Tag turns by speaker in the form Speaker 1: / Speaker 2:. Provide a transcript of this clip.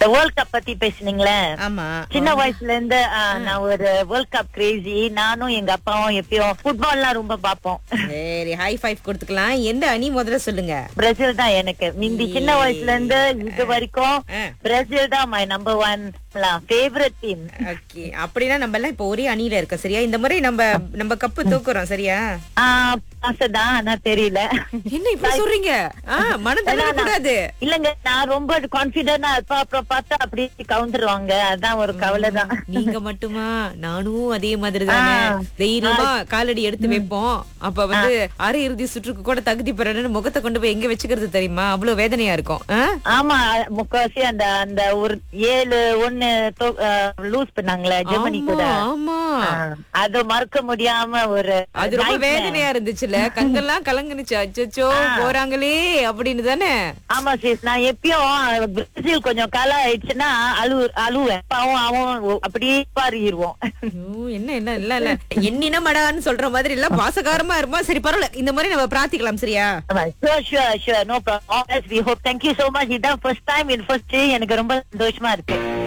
Speaker 1: World cup பத்தி பேசுனீங்களே
Speaker 2: ஆமா
Speaker 1: சின்ன வயசுல இருந்து ஆ, நான் ஒரு வேர்ல்ட் கப் கிரேசி நானும் எங்க அப்பாவும் எப்பயும் ஃபுட்பால்லாம் ரொம்ப பாப்போம்
Speaker 2: சரி ஹை ஃபைவ் கொடுத்துக்கலாம் எந்த அணி முதல்ல சொல்லுங்க
Speaker 1: பிரேசில் தான் எனக்கு மிந்தி சின்ன வயசுல இருந்து இது வரைக்கும்
Speaker 2: ஆ.
Speaker 1: பிரேசில் தான் my number one favourite team
Speaker 2: okay அப்படின்னா நம்ம எல்லாம் இப்ப ஒரே அணியில இருக்கோம் சரியா இந்த முறை நம்ம நம்ம கப்பு தூக்குறோம் சரியா
Speaker 1: ஆசைதான் ஆனா தெரியல
Speaker 2: என்ன இப்படி சொல்றீங்க ஆ, மனம் தளர கூடாது
Speaker 1: இல்லங்க நான் ரொம்ப கான்பிடண்டா இருப்பா அப்புறம் பார்த்தா அப்படியே கவுந்துருவாங்க அதான் ஒரு கவலை தான்
Speaker 2: நீங்க மட்டுமா நானும் அதே மாதிரி தானே
Speaker 1: ஆ.
Speaker 2: தைரியமா காலடி எடுத்து வைப்போம் அப்ப வந்து அரை இறுதி சுற்றுக்கு கூட தகுதி பெறணும்னு முகத்தை கொண்டு போய் எங்க வச்சுக்கிறது தெரியுமா அவ்வளவு வேதனையா இருக்கும் ஆ?
Speaker 1: ஆமா முக்காவாசி அந்த அந்த ஒரு ஏழு ஒண்ணு லூஸ் பண்ணாங்களே ஜெர்மனி கூட
Speaker 2: ஆமா
Speaker 1: ஆ, அது மறக்க முடியாம ஒரு
Speaker 2: அது ரொம்ப
Speaker 1: nightmare.
Speaker 2: வேதனையா இருந்துச்சுல கங்கெல்லாம் கலங்குனுச்சு அச்சச்சோ போறாங்களே அப்படின்னு தானே
Speaker 1: ஆமா சிஸ் நான் எப்பயும் பிரேசில் கொஞ்சம் காலம் ஆயிடுச்சுன்னா அழு அழுவேன் பாவம் அவன் அப்படியே பாருகிருவோம்
Speaker 2: ஐயோ, என்ன என்ன இல்ல இல்ல என்னின மடான்னு சொல்ற மாதிரி எல்லாம் பாசகாரமா இருமா சரி பரவாயில்ல இந்த மாதிரி நம்ம பிரார்த்திக்கலாம் சரியா
Speaker 1: sure sure sure no problem we hope thank you so much இதான் ஃபர்ஸ்ட் டைம் இன் ஃபர்ஸ்ட் எனக்கு ரொம்ப சந்தோஷமா இருக்கு